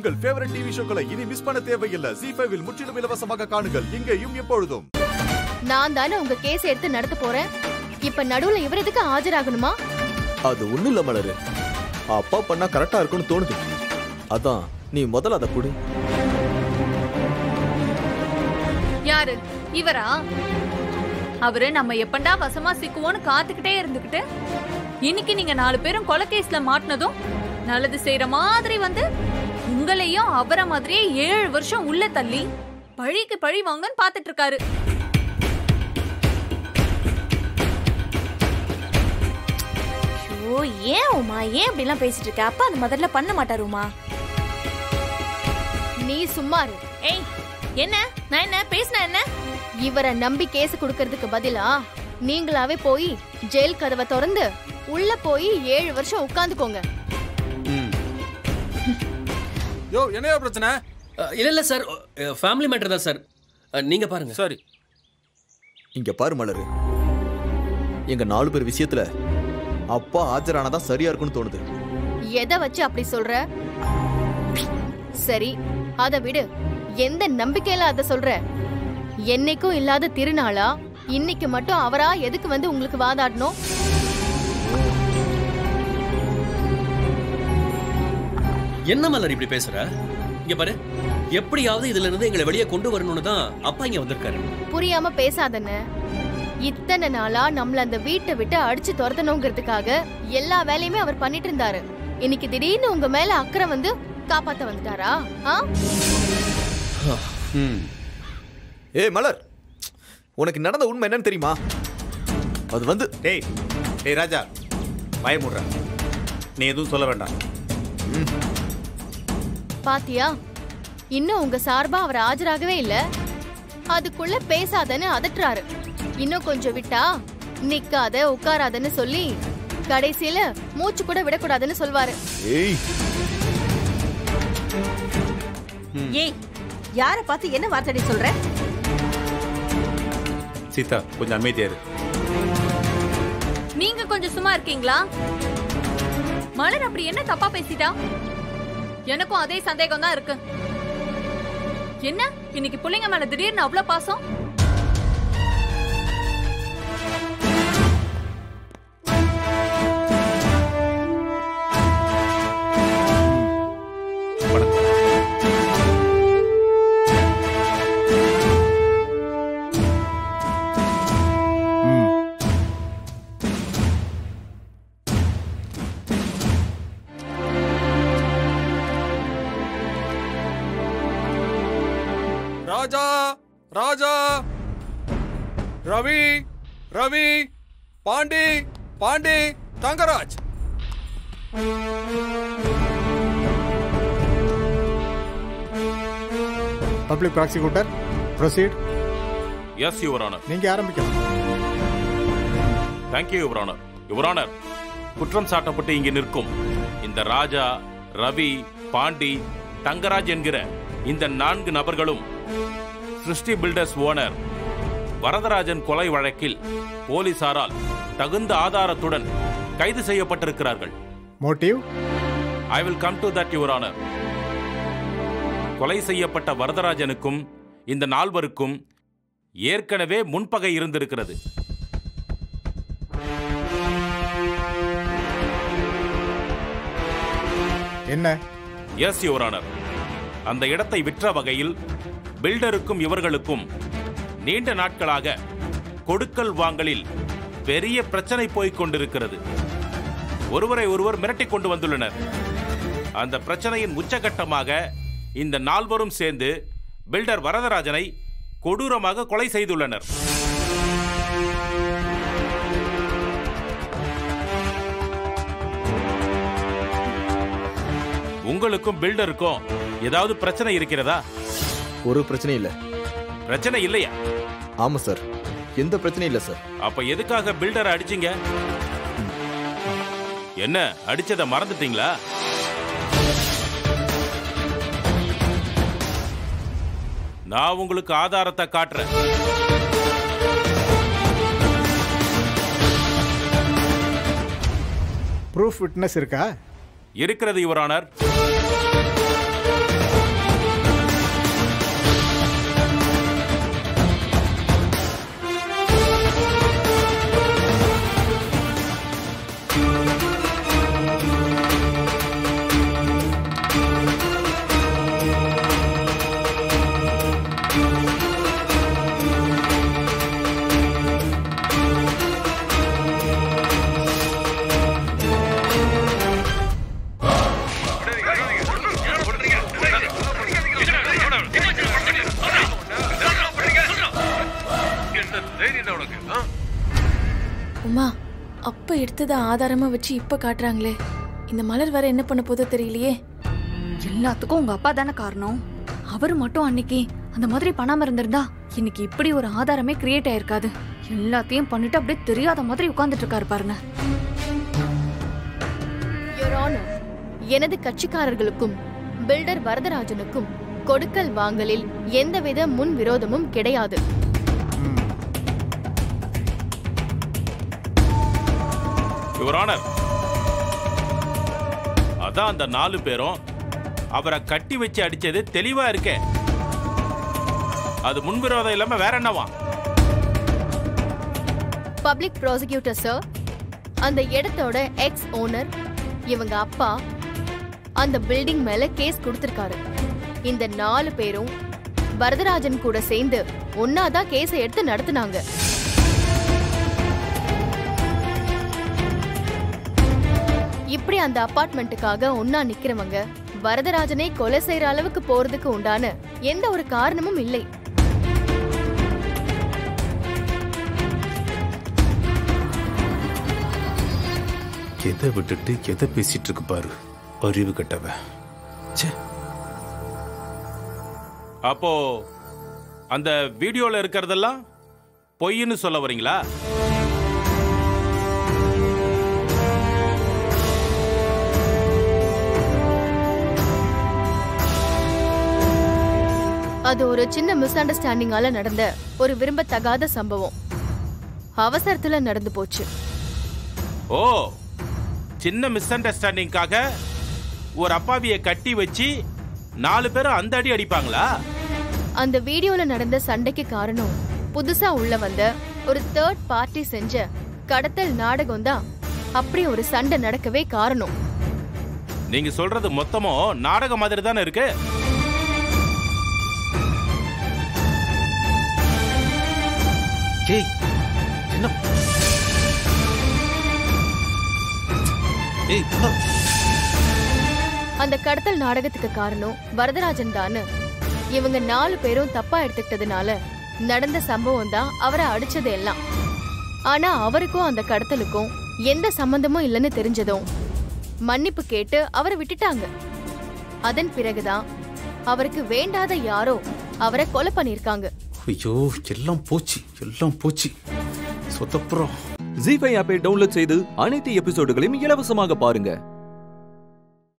உங்கள் favourite TV ஷோக்களை இனி miss பண்ண தேவையில்லை ஜி ஃபைவில் முற்றிலும் இலவசமாக காணுங்கள் இங்கேயும் எப்பொழுதும் நான் தானே உங்க கேஸ் எடுத்து நடத்த போறேன் இப்ப நடுவுல இவர் எதுக்கு ஆஜராகணுமா அது ஒண்ணும் இல்ல மலரு அப்பா பண்ணா கரெக்டா இருக்கும்னு தோணுது அதான் நீ முதல்ல அதை கொடு யாரு இவரா அவரு நம்ம எப்பண்டா வசமா சிக்குவோன்னு காத்துக்கிட்டே இருந்துகிட்டு இன்னைக்கு நீங்க நாலு பேரும் கொலை கேஸ்ல மாட்டினதும் நல்லது செய்யற மாதிரி வந்து உங்களையும் அவரை மாதிரியே ஏழு வருஷம் உள்ள தள்ளி பழிக்கு பழி வாங்கன்னு பாத்துட்டு இருக்காரு ஐயோ ஏன் உமா ஏன் இப்படி எல்லாம் பேசிட்டு இருக்க அப்பா அது முதல்ல பண்ண மாட்டாரு உமா நீ சும்மா இரு ஏய் என்ன நான் என்ன பேசினா என்ன இவரை நம்பி கேஸ் கொடுக்கறதுக்கு பதிலா நீங்களாவே போய் ஜெயில் கதவை திறந்து உள்ள போய் ஏழு வருஷம் உட்காந்துக்கோங்க யோ என்னையா பிரச்சனை அஹ், இல்ல இல்ல சார் ஃபேமிலி மேட்டர் தான் சார் அஹ், நீங்க பாருங்க சரி இங்க பாரு மலரு எங்க நாலு பேர் விஷயத்துல அப்பா ஆஜரானதா சரியா இருக்கும்னு தோணுது எதை வச்சு அப்படி சொல்ற சரி அத விடு எந்த நம்பிக்கையில அத சொல்ற என்னைக்கும் இல்லாத திருநாளா இன்னைக்கு மட்டும் அவரா எதுக்கு வந்து உங்களுக்கு வாதாடணும் என்ன மலர் இப்படி பேசுற இங்க பாரு எப்படியாவது இதுல இருந்து எங்களை வெளியே கொண்டு வரணும்னு தான் அப்பா இங்க வந்திருக்காரு புரியாம பேசாதன்னு இத்தனை நாளா நம்மள அந்த வீட்டை விட்டு அடிச்சு துரத்தணுங்கிறதுக்காக எல்லா வேலையுமே அவர் பண்ணிட்டு இருந்தாரு இன்னைக்கு திடீர்னு உங்க மேல அக்கறை வந்து காப்பாத்த வந்துட்டாரா ஆ ம் ஏய் மலர் உனக்கு நடந்த உண்மை என்னன்னு தெரியுமா அது வந்து டேய் டேய் ராஜா பயமுடுற நீ எதுவும் சொல்ல வேண்டாம் பாத்தியா இன்னும் உங்க சார்பா அவர் ஆஜராகவே இல்ல அதுக்குள்ள பேசாதன்னு அதட்டுறாரு இன்னும் கொஞ்சம் விட்டா நிக்காத உட்காராதன்னு சொல்லி கடைசியில மூச்சு கூட விடக்கூடாதுன்னு சொல்வாரு ஏய் ஏய் யார பார்த்து என்ன வார்த்தடி சொல்ற சீதா கொஞ்சம் அமைதியா இரு நீங்க கொஞ்சம் சும்மா இருக்கீங்களா மலர் அப்படி என்ன தப்பா பேசிட்டா எனக்கும் அதே சந்தேகம் தான் இருக்கு என்ன இன்னைக்கு பிள்ளைங்க மேல திடீர்னு அவ்வளவு பாசம் Raja Raja Ravi Ravi Pandi Pandi Thangaraj public prosecutor proceed yes your honour நீங்க ஆரம்பிக்கலாம் thank you your honour your honour குற்றம் சாட்டப்பட்டு இங்கு நிற்கும் இந்த ராஜா ரவி பாண்டி தங்கராஜ் என்கிற இந்த நான்கு நபர்களும் சிருஷ்டி பில்டர்ஸ் ஓனர் வரதராஜன் கொலை வழக்கில் போலீசாரால் தகுந்த ஆதாரத்துடன் கைது செய்யப்பட்டிருக்கிறார்கள் motive I will come to that your honour கொலை செய்யப்பட்ட வரதராஜனுக்கும் இந்த நால்வருக்கும் ஏற்கனவே முன்பகை இருந்திருக்கிறது என்ன எஸ் யுவர் ஆனர் அந்த இடத்தை விற்ற வகையில் பில்டருக்கும் இவர்களுக்கும் நீண்ட நாட்களாக கொடுக்கல் வாங்கலில் பெரிய பிரச்சனை போய்க் கொண்டிருக்கிறது ஒருவரை ஒருவர் மிரட்டிக் கொண்டு வந்துள்ளனர் அந்த பிரச்சனையின் உச்சகட்டமாக இந்த நால்வரும் சேர்ந்து பில்டர் வரதராஜனை கொடூரமாக கொலை செய்துள்ளனர் உங்களுக்கும் பில்டருக்கும் ஏதாவது பிரச்சனை இருக்கிறதா ஒரு பிரச்சனையும் இல்ல பிரச்சனை இல்லையா ஆமா சார் எந்த பிரச்சனையும் இல்ல சார் அப்ப எதுக்காக பில்டரை அடிச்சீங்க என்ன அடிச்சத மறந்துட்டீங்களா நான் உங்களுக்கு ஆதாரத்தை காட்டுறேன் ப்ரூஃப் விட்னஸ் இருக்கா இருக்கிறது யுவர் ஆனர் அம்மா அப்ப எடுத்ததை ஆதாரமா வச்சு இப்ப காட்டுறாங்களே இந்த மலர் வேற என்ன பண்ண போதோ தெரியலையே எல்லாத்துக்கும் உங்க அப்பா தானே காரணம் அவரு மட்டும் அன்னைக்கு அந்த மாதிரி பண்ணாம இருந்திருந்தா இன்னைக்கு இப்படி ஒரு ஆதாரமே கிரியேட் ஆயிருக்காது எல்லாத்தையும் பண்ணிட்டு அப்படியே தெரியாத மாதிரி உட்கார்ந்துட்டு இருக்காரு பாருங்க Your Honor, எனது கட்சிக்காரர்களுக்கும் பில்டர் வரதராஜனுக்கும் கொடுக்கல் வாங்கலில் எந்தவித முன் விரோதமும் கிடையாது யுவர் ஆனர் அதான் அந்த நாலு பேரும் அவரை கட்டி வச்சு அடிச்சது தெளிவா இருக்கே அது முன்விரோதம் இல்லாம வேற என்னவா பப்ளிக் ப்ராசிக்யூட்டர் சார் அந்த இடத்தோட எக்ஸ் ஓனர் இவங்க அப்பா அந்த பில்டிங் மேல கேஸ் கொடுத்திருக்காரு இந்த நாலு பேரும் வரதராஜன் கூட சேர்ந்து ஒன்னாதான் கேஸை எடுத்து நடத்துனாங்க இப்படி அந்த அபார்ட்மெண்ட்டுக்காக ஒன்னா நிக்கிறவங்க வரதராஜனை கொலை செய்யற அளவுக்கு போறதுக்கு உண்டான எந்த ஒரு காரணமும் இல்லை எதை விட்டுட்டு எதை பேசிட்டு இருக்கு பாரு அறிவு கட்டவ ச்சே அப்போ அந்த வீடியோல இருக்கிறதெல்லாம் பொய்ன்னு சொல்ல வரீங்களா அது ஒரு சின்ன மிஸ் அண்டர்ஸ்டாண்டிங்கால நடந்த ஒரு விரும்பத்தகாத சம்பவம் அவசரத்துல நடந்து போச்சு ஓ சின்ன மிஸ் அண்டர்ஸ்டாண்டிங்காக ஒரு அப்பாவியை கட்டி வச்சு நாலு பேரும் அந்த அடி அடிப்பாங்களா அந்த வீடியோல நடந்த சண்டைக்கு காரணம் புதுசா உள்ள வந்த ஒரு தேர்ட் பார்ட்டி செஞ்ச கடத்தல் நாடகம் தான் அப்படி ஒரு சண்டை நடக்கவே காரணம் நீங்க சொல்றது மொத்தமும் நாடகம் மாதிரி தானே இருக்கு ஏய் என்ன ஏய் ஆ. அந்த கடத்தல் நாடகத்துக்கு காரணம் வரதராஜன் தானு இவங்க நாலு பேரும் தப்பா எடுத்துக்கிட்டதுனால நடந்த சம்பவம் தான் அவரை அடிச்சது எல்லாம் ஆனா அவருக்கும் அந்த கடத்தலுக்கும் எந்த சம்பந்தமும் இல்லைன்னு தெரிஞ்சதும் மன்னிப்பு கேட்டு அவரை விட்டுட்டாங்க அதன் பிறகுதான் அவருக்கு வேண்டாத யாரோ அவரை கொலை பண்ணிருக்காங்க ஐயோ எல்லாம் போச்சு எல்லாம் போச்சு சொத்தப்புறம் ஜி ஃபைவ் ஆப்பை டவுன்லோட் செய்து அனைத்து எபிசோடுகளையும் இலவசமாக பாருங்க